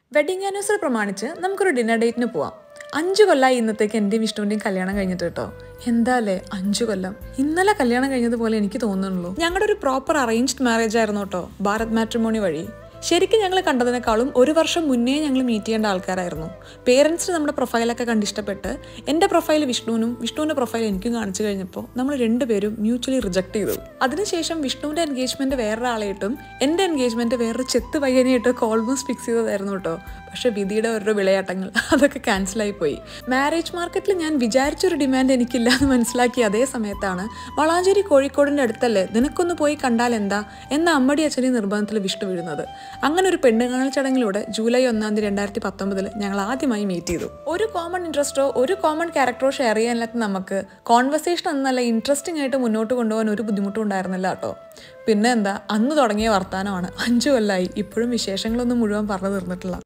wedding anniversary പ്രമാണിച്ച് നമുക്കൊരു dinner ഡേറ്റിന് പോവാം അഞ്ചു കൊല്ലമായി ഇന്നത്തേക്ക് എൻ്റെയും വിഷ്ണുവിൻ്റെയും കല്യാണം കഴിഞ്ഞിട്ട് കേട്ടോ എന്താല്ലേ അഞ്ചു കൊല്ലം ഇന്നലെ കല്യാണം കഴിഞ്ഞതുപോലെ എനിക്ക് തോന്നുന്നുള്ളൂ ഞങ്ങളുടെ ഒരു പ്രോപ്പർ അറേഞ്ച്ഡ് മാരേജ് ആയിരുന്നു കേട്ടോ ഭാരത് മാട്രിമോണി വഴി ശരിക്കും ഞങ്ങൾ കണ്ടതിനേക്കാളും ഒരു വർഷം മുന്നേ ഞങ്ങൾ മീറ്റ് ചെയ്യേണ്ട ആൾക്കാരായിരുന്നു പേരൻസിന് നമ്മുടെ പ്രൊഫൈലൊക്കെ കണ്ടിഷ്ടപ്പെട്ട് എൻ്റെ പ്രൊഫൈൽ വിഷ്ണുവിനും വിഷ്ണുവിൻ്റെ പ്രൊഫൈൽ എനിക്കും കാണിച്ചു കഴിഞ്ഞപ്പോൾ നമ്മൾ രണ്ടുപേരും മ്യൂച്വലി റിജക്ട് ചെയ്തു അതിനുശേഷം വിഷ്ണുവിൻ്റെ എൻഗേജ്മെൻറ്റ് വേറൊരാളായിട്ടും എൻ്റെ എൻഗേജ്മെൻറ്റ് വേറൊരു ചെത്ത് പയ്യനായിട്ട് ഓൾമോസ്റ്റ് ഫിക്സ് ചെയ്തതായിരുന്നു കേട്ടോ പക്ഷേ വിധിയുടെ ഓരോ വിളയാട്ടങ്ങൾ അതൊക്കെ ക്യാൻസലായി പോയി മാരേജ് മാർക്കറ്റിൽ ഞാൻ വിചാരിച്ചൊരു ഡിമാൻഡ് എനിക്കില്ല എന്ന് മനസ്സിലാക്കിയ അതേ സമയത്താണ് വളാഞ്ചേരി കോഴിക്കോടിൻ്റെ അടുത്തല്ലേ നിനക്കൊന്ന് പോയി കണ്ടാൽ എന്താ എന്ന അമ്മടി അച്ഛനെ നിർബന്ധത്തിൽ വിഷ്ണു വീഴുന്നത് അങ്ങനെ ഒരു പെണ്ണുകാണൽ ചടങ്ങിലൂടെ ജൂലൈ ഒന്നാം തീയതി രണ്ടായിരത്തി പത്തൊമ്പതിൽ ഞങ്ങൾ ആദ്യമായി മീറ്റ് ചെയ്തു ഒരു കോമൺ ഇൻട്രസ്റ്റോ ഒരു കോമൺ ക്യാരക്ടറോ ഷെയർ ചെയ്യാനില്ലാത്ത നമുക്ക് കോൺവെർസേഷൻ എന്നല്ല ഇൻട്രസ്റ്റിംഗ് ആയിട്ട് മുന്നോട്ട് കൊണ്ടുപോകാൻ ഒരു ബുദ്ധിമുട്ടും ഉണ്ടായിരുന്നില്ല കേട്ടോ പിന്നെ എന്താ അന്ന് തുടങ്ങിയ വർത്തമാനമാണ് അഞ്ചു കൊല്ലമായി ഇപ്പോഴും വിശേഷങ്ങളൊന്നും മുഴുവൻ പറഞ്ഞു തീർന്നിട്ടില്ല